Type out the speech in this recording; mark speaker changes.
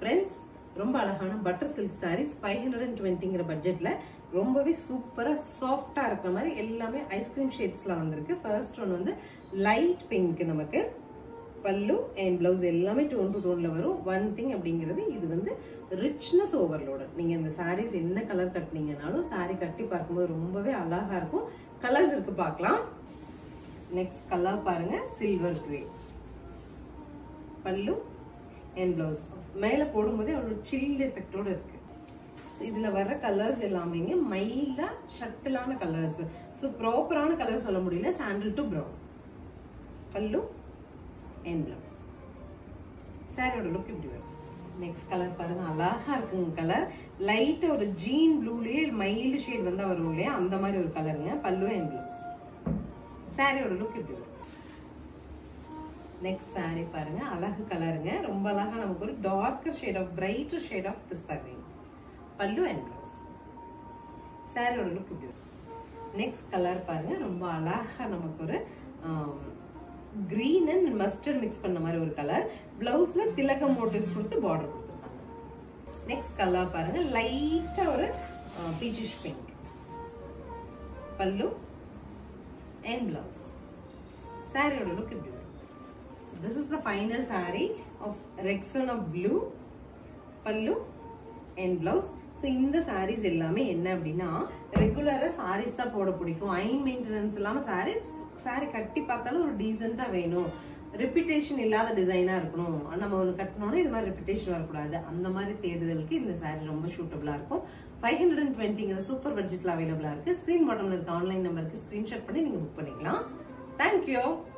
Speaker 1: friends ரொம்ப அழகான butter silk saris five hundred and டுவெண்ட்டிங்கிற பட்ஜெட்ல ரொம்பவே சூப்பரா சாஃப்டா இருக்கிற மாதிரி எல்லாமே ஐஸ்கிரீம் ஷேட்ஸ்ல வந்திருக்கு ஃபர்ஸ்ட் ஒன் வந்து லைட் பிங்க் நமக்கு பல்லு அண்ட் பிளவுஸ் எல்லாமே டோன் டு டோன்ல வரும் ஒன் திங் அப்படிங்கிறது இது வந்து ரிச்னஸ் ஓவர்லோடு நீங்க இந்த சாரீஸ் என்ன கலர் கட்டினீங்கனாலும் சாரீ கட்டி பார்க்கும்போது ரொம்பவே அழகா இருக்கும் கலர்ஸ் இருக்கு பார்க்கலாம் நெக்ஸ்ட் கலர் பாருங்க silver grey pallu and blouse மேலே போடும்போதே ஒரு சில் எஃபெக்டோட இருக்கு ஸோ இதில் வர கலர்ஸ் எல்லாமே மைல்டா ஷட்டிலான கலர்ஸ் ஸோ ப்ராப்பரான கலர் சொல்ல முடியல sandal to brown pallu and blouse சாரியோட லுக் இப்படி வரும் நெக்ஸ்ட் கலர் பாருங்க அழகா இருக்குங்க கலர் லைட் ஒரு ஜீன் ப்ளூலயே மைல்டு ஷேட் வந்தா வரும் இல்லையா அந்த மாதிரி ஒரு கலருங்க பல்லு அண்ட் பிளவுஸ் சாரியோட லுக் இப்படி வரும் நெக்ஸ்ட் சாரி பாருங்க அழகு கலருங்க ரொம்ப அழகா நமக்கு ஒரு darker shade of brighter shade of pista green pallu and blouse சாரியோட லுக் இப்படி வரும் நெக்ஸ்ட் கலர் பாருங்க ரொம்ப அழகா நமக்கு ஒரு கிரீன் அண்ட் மஸ்டர்ட் மிக்ஸ் பண்ண மாதிரி ஒரு கலர் பிளவுஸ்ல திலக மோட்டிவ்ஸ் கொடுத்து பார்டர் கொடுத்துருக்காங்க நெக்ஸ்ட் கலர் பாருங்க லைட்டா ஒரு peachish pink pallu and blouse சாரியோட லுக் இப்படி வரும் this is the final saree of Rexona blue pallu and blouse so இந்த சாரீஸ் எல்லாமே என்ன அப்படின்னா ரெகுலராக சாரீஸ் தான் போட பிடிக்கும் ஐ மெயின்டெனன்ஸ் இல்லாமல் சாரீஸ் சாரீ கட்டி பார்த்தாலும் ஒரு டீசெண்டாக வேணும் ரிப்பிட்டேஷன் இல்லாத டிசைனாக இருக்கணும் நம்ம ஒன்று கட்டினோன்னா இது மாதிரி ரிப்பிட்டேஷன் வரக்கூடாது அந்த மாதிரி தேடுதலுக்கு இந்த சாரீ ரொம்ப சூட்டபுளாக இருக்கும் ஃபைவ் ஹண்ட்ரட் அண்ட் டுவெண்ட்டிங்கிற சூப்பர் பட்ஜெட்டில் அவைலபிளாக இருக்குது ஸ்க்ரீன் பாட்டமில் இருக்க ஆன்லைன் நம்பருக்கு ஸ்க்ரீன்ஷாட் பண்ணி நீங்கள் புக் பண்ணிக்கலாம் தேங்க்யூ